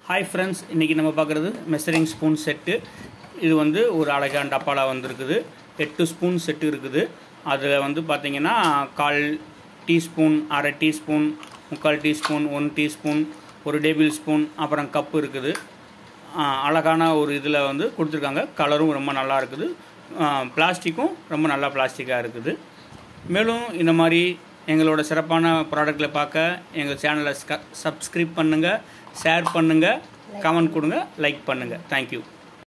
hi friends இன்றைக்கி நம்ம பார்க்குறது மெஷரிங் ஸ்பூன் செட்டு இது வந்து ஒரு அழகான டப்பாவில் வந்திருக்குது எட்டு ஸ்பூன் செட்டு இருக்குது அதில் வந்து பார்த்திங்கன்னா கால் டீஸ்பூன் அரை டீஸ்பூன் முக்கால் டீஸ்பூன் ஒன் டீஸ்பூன் ஒரு டேபிள் ஸ்பூன் அப்புறம் கப்பு இருக்குது ஆ, அழகான ஒரு இதில் வந்து கொடுத்துருக்காங்க கலரும் ரொம்ப நல்லா இருக்குது பிளாஸ்டிக்கும் ரொம்ப நல்லா பிளாஸ்டிக்காக இருக்குது மேலும் இந்த மாதிரி எங்களோட சிறப்பான ப்ராடக்ட்டில் பார்க்க எங்கள் சேனலை சப்ஸ்கிரைப் பண்ணுங்கள் ஷேர் பண்ணுங்கள் கமெண்ட் கொடுங்க லைக் பண்ணுங்கள் தேங்க்யூ